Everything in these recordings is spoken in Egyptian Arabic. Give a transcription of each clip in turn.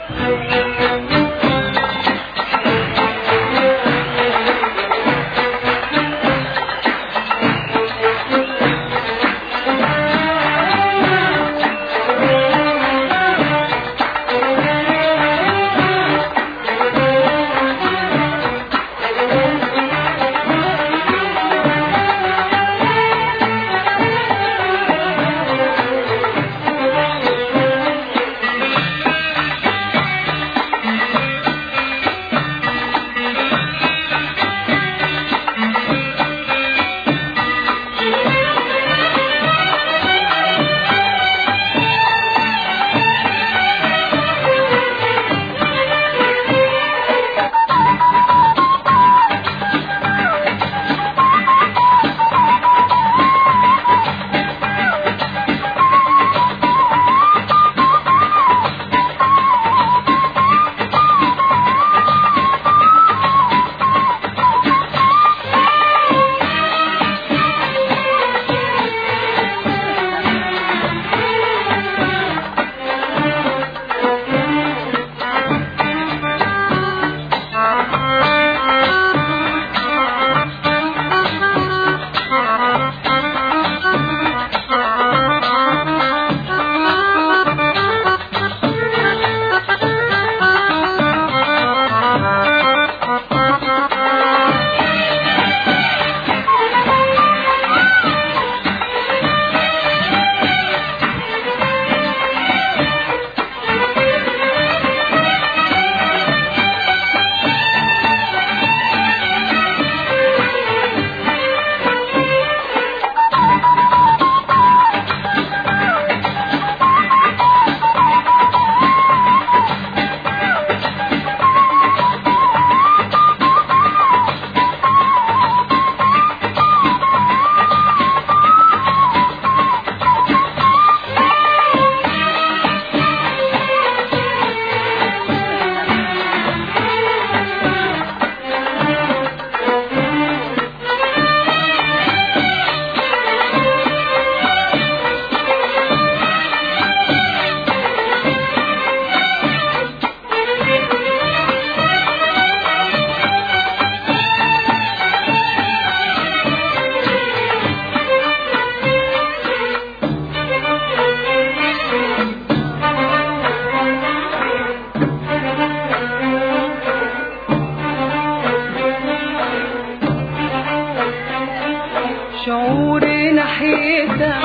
شعور ناحيتك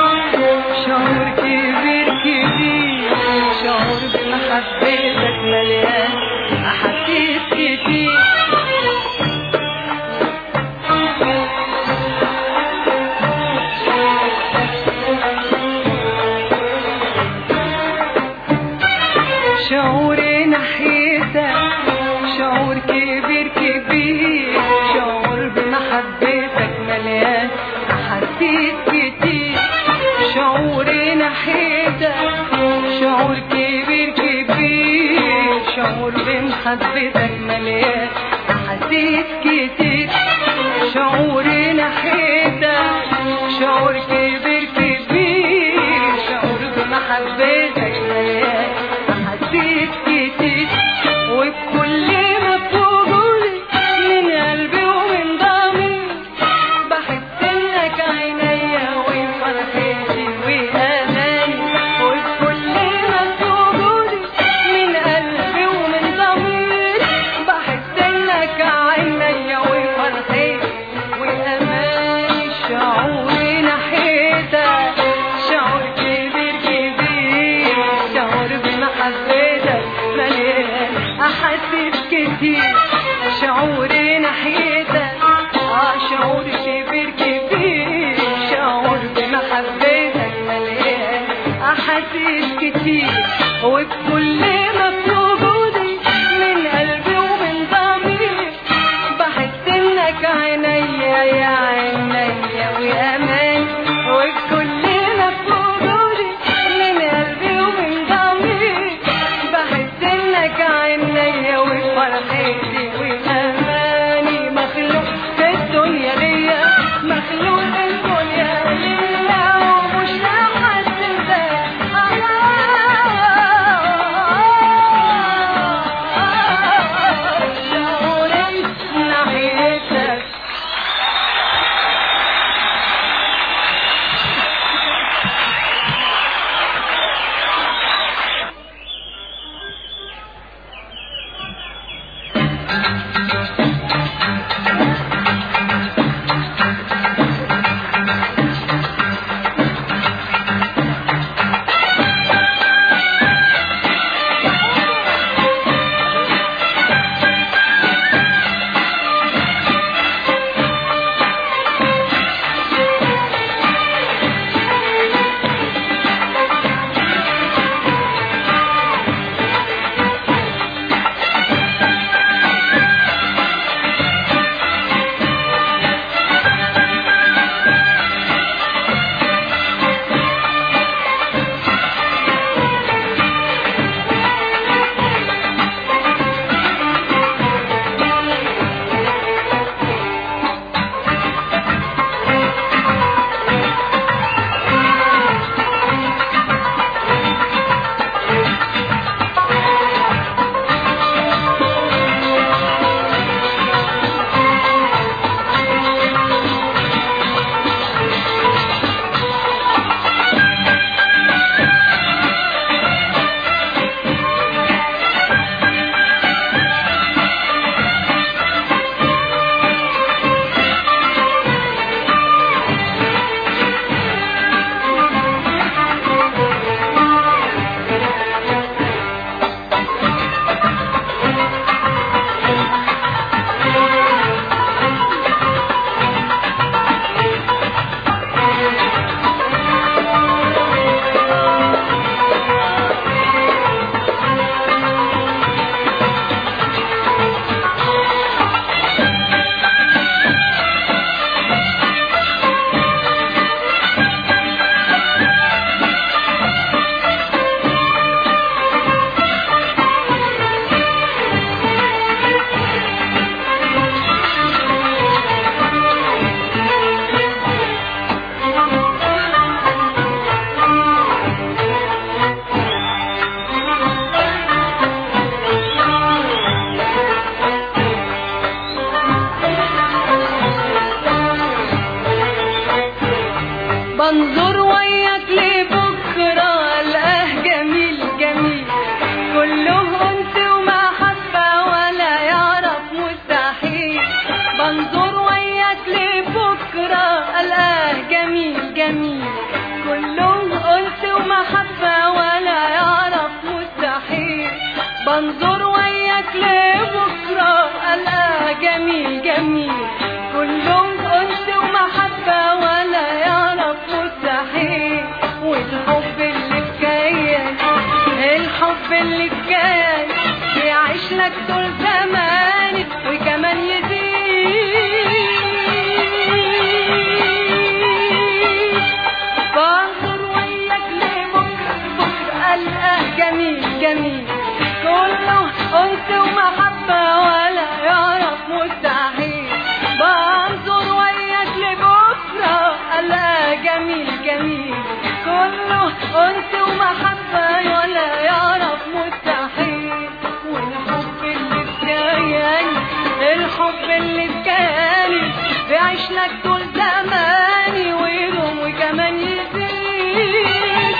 شعور كبير كبير شعور بمحبتك مليان أحاسيس كتير شعور ناحيتك شعور كبير كبير شعور بمحبتك مليان أحاسيس كتير شعور ناحيتك شعور كبير كبير شعور بمحبتك مليان أحاسيس كتير شعور ناحيتك شعور كبير كبير شعور بمحبتك مليان أحاسيس كتير وبكل ما بتقولي من قلبي ومن ضميري بحس انك عينيا وفرحتي واماني وبكل ما بتقولي من قلبي ومن ضميري بحس انك عينيا وفرحتي واماني شعور ناحيتك شعور كبير كبير شعور بمحبتك مليان احاسيس كتير شعور ناحيتك اه شعور كبير كبير شعور بمحبتك مليان احاسيس كتير وبكل ما بوجودي من قلبي ومن ضميري بحس انك عينيا يا عينيا وامان وبكل ما بوجودي من قلبي ومن ضميري بحس انك عينيا وفرحتي واماني مخلوق في الدنيا ليا مخلوق الدنيا ليا ومش لحد ده بنظر وياك لبكرة ألقى جميل جميل كلهم أنس ومحبة ولا يعرف مستحيل والحب اللي في كيان الحب اللي في كيان بيعيش لك طول زمانك وكمان يزيد بنظر وياك لبكرة بكرة ألقاه جميل جميل كله أنس ومحبة ولا يعرف مستحيل بنظر وياك لبكرة ألقاه جميل جميل كله أنس ومحبة ولا يعرف مستحيل والحب اللي في كياني الحب اللي في كياني بيعيش لك طول زماني ويدوم وكمان يزيد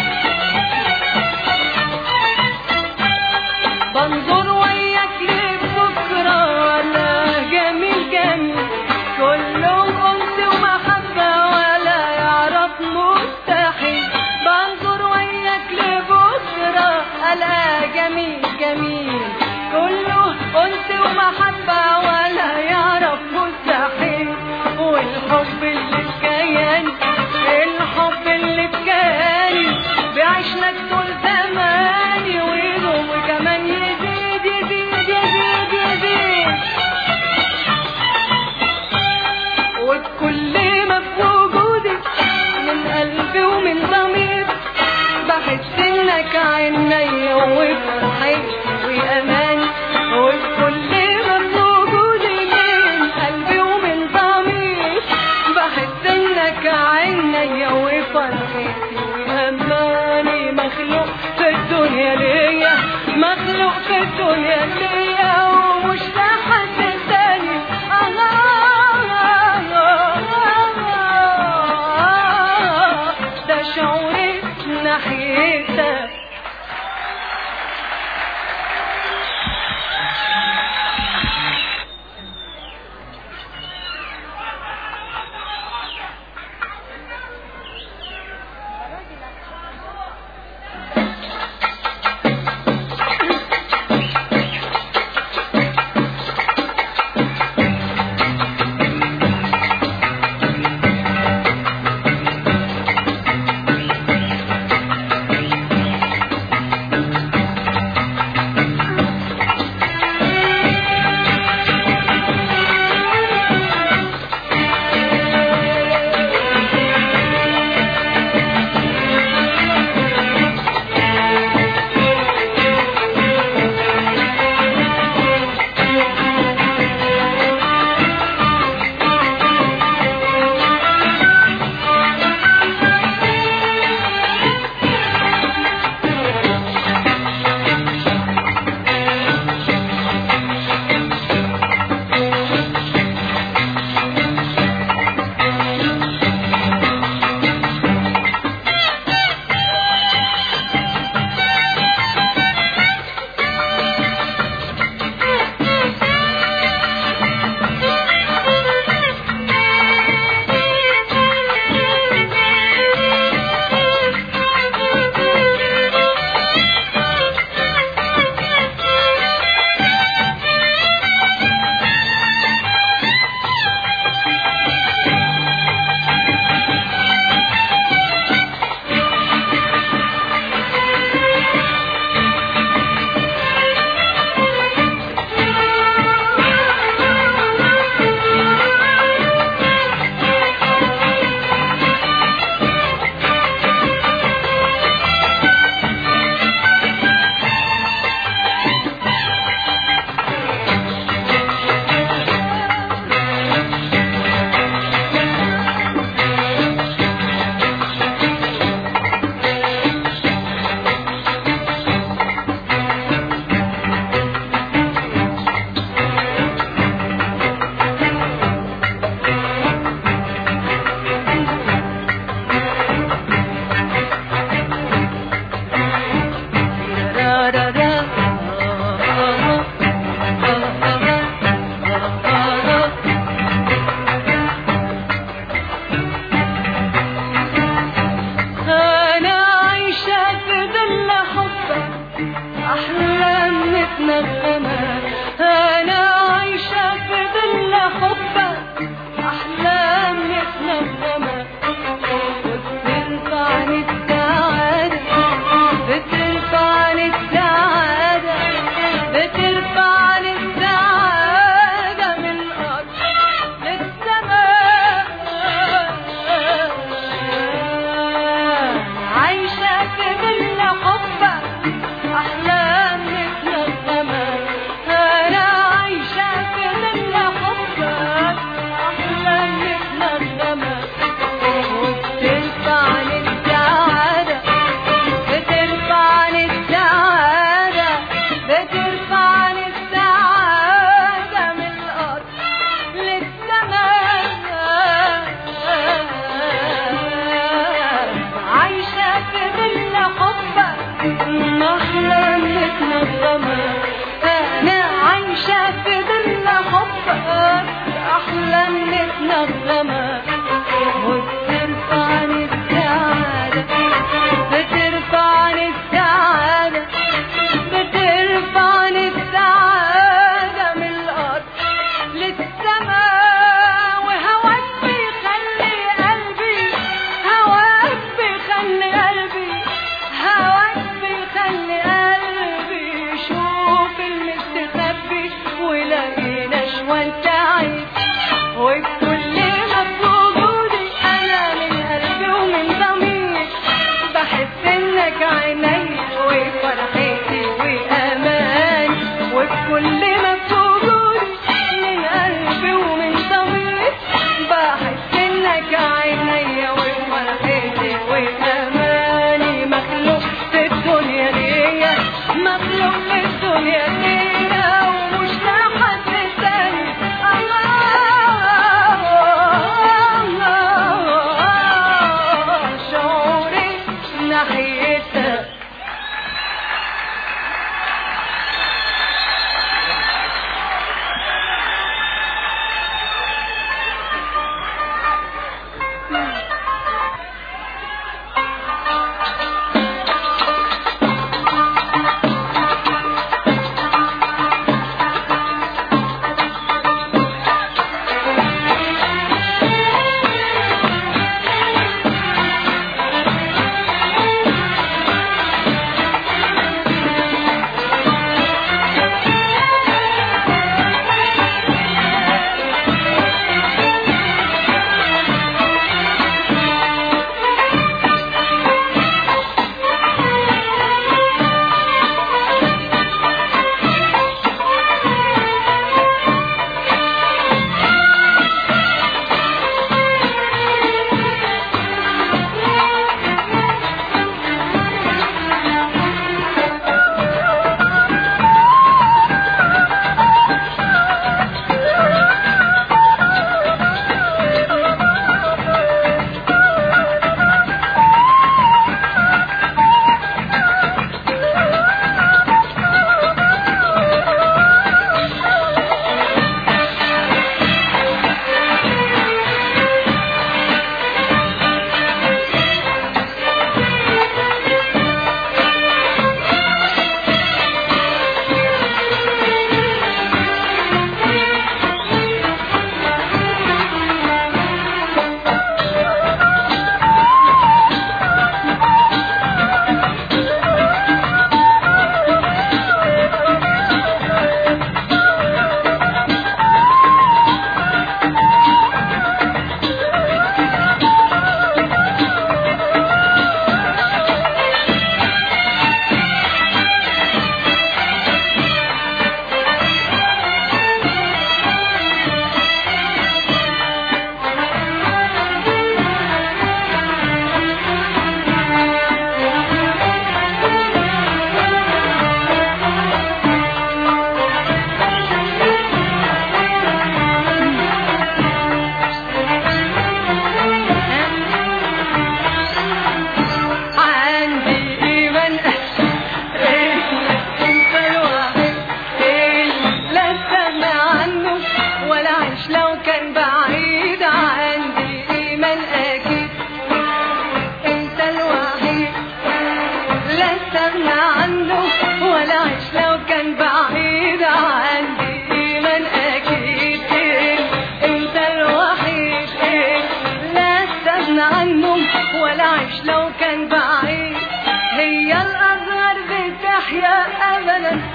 بنظر وياك لبكرة ولا جميل جميل كله أنس ومحبة ولا يعرف مستحيل بنظر وياك لبكرة ألا جميل جميل كله أنس ومحبة ولا يعرف مستحيل والحب اللي في كياني الحب اللي في كياني بيعيش لك طول زماني ويدوم وكمان يزيد يزيد يزيد يزيد وبكل ما في وجودي من قلبي ومن ضميري بحس انك عينيا وفرحتي واماني وبكل ما في وجودي من قلبي ومن ضميري بحس انك عينيا وفرحتي واماني مخلوق في الدنيا ليا مخلوق في الدنيا ليا ومش لحد تاني ده شعوري ناحيتك متنغمة أنا عايشة في ظل حبك أحلام متنغمة وبترفعني السعادة بترفعني السعادة بترفعني السعادة من الأرض للسماء عايشة في ظل حبك أحلام متنغمة أنا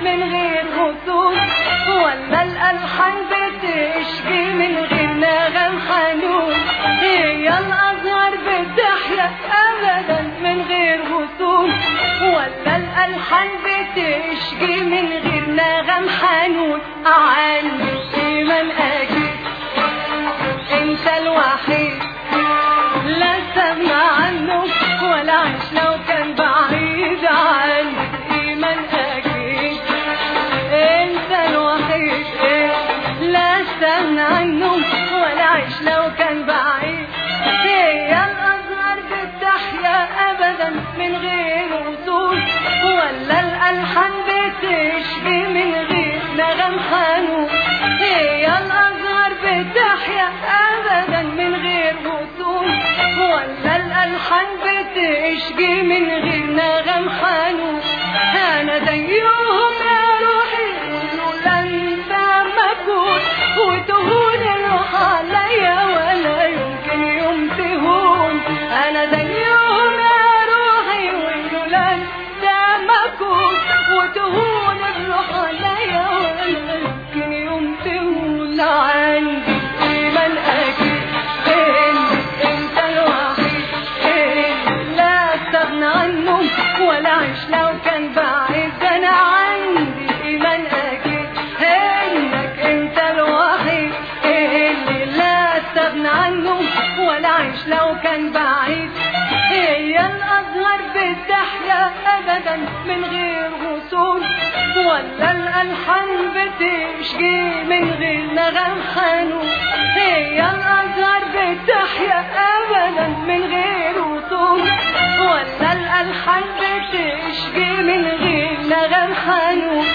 من غير خطوط ولا الألحان بتشكي من غير نغم حنون هي الأزهار بتحيا أبدا من غير غصون ولا الألحان بتشكي من غير نغم حنون عندي إيمان أكيد انت الوحيد لا استغنى عنه ولا عيش لو كان بعيد عنك ايمان اكيد انت الوحيد لا استغنى عنه ولا عيش لو كان بعيد هي الازهار بتحيا ابدا من غير وصول ولا الالحان بتشكي من غير نغم حنون هي الازهار بتحيا ابدا من غير وصول ولا الالحان بتشكي من غير نغم حنون انا زيهم يا روحي لولا انت ما اكون وتهون الروح عليا ولا يمكن يوم تهون انا زيهم يا روحي ولولا انت ما اكون وتهون الروح عليا ولا يمكن يوم تهون عندي ايمان اكيد إن انت الوحيد إن لا استغنى عنه ولا عيش لو كان بعيد انا عندي ايمان اكيد انك انت الوحيد اللي لا استغنى عنه ولا عيش لو كان بعيد هي الازهار بتحيا ابدا من غير غصون ولا الالحان بتشكي من غير نغم حنون هي الازهار بتحيا ابدا من غير وصول ولا الالحان بتشكي من غير نغم حنون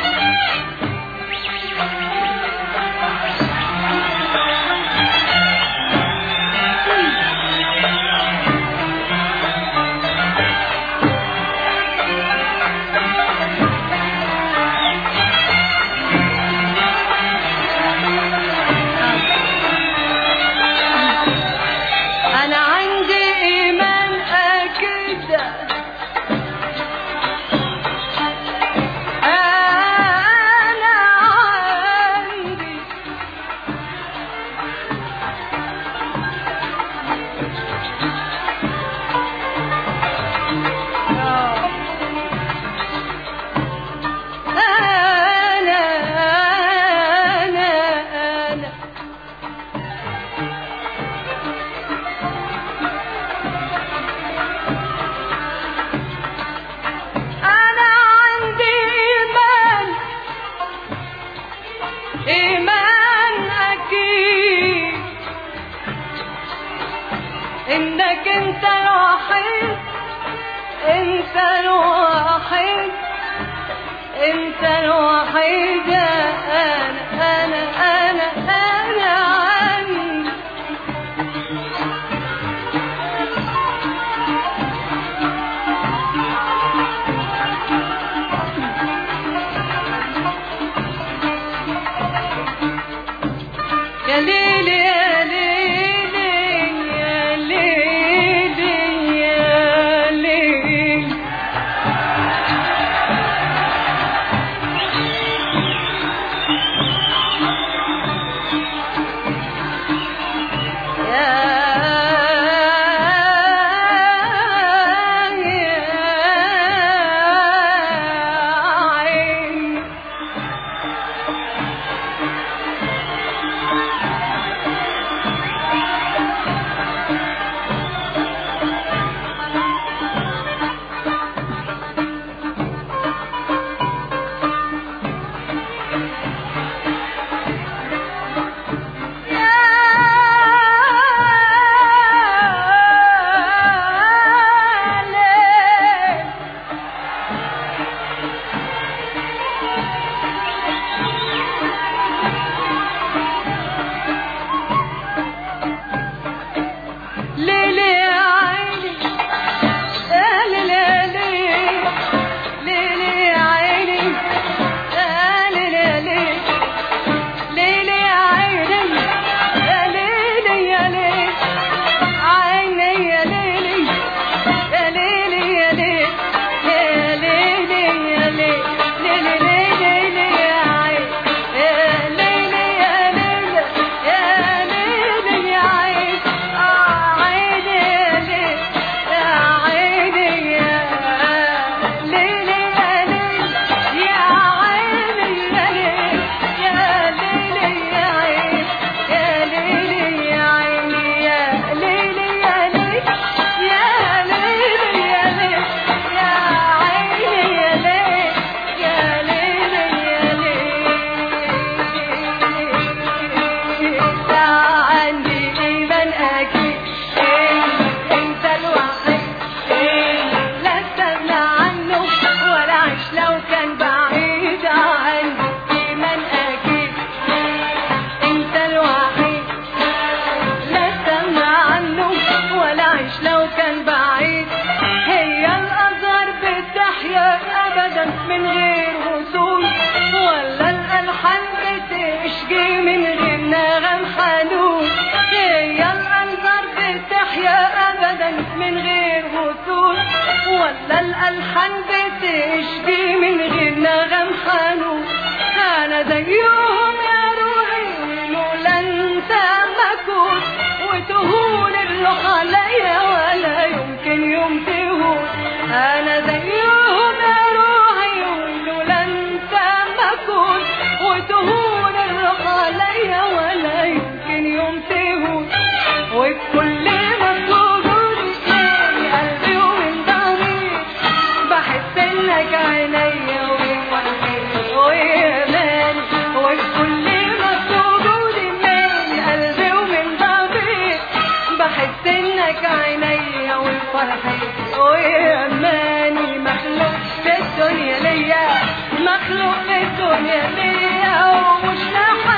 انا عندي ايمان اكيد انا عندي انا انا انا أنا عندي إيمان إيمان أكيد إنك أنت الوحيد أنت الوحيد أنت الوحيد أنا أنا أنا أنا عندي يا ليلي يا ليلي يا ليلي يا ليلي كانت من غير وصول ولا الألحان بتشكي من غير نغم حنون أنا زيهم يا روحي لولا أنت ما كنت وتهون الروح عليا ولا يمكن يوم تهون أنا زيهم يا روحي ولولا أنت ما كنت وتهون الروح عليا ولا يمكن يوم تهون وبكل مطلوب من قلبي ومن ضميري بحس انك عينيا وفرحي واماني وبكل مطلوب من قلبي ومن ضميري بحس انك عينيا وفرحي واماني مخلوق في الدنيا ليا مخلوق في الدنيا ليا ومش نافع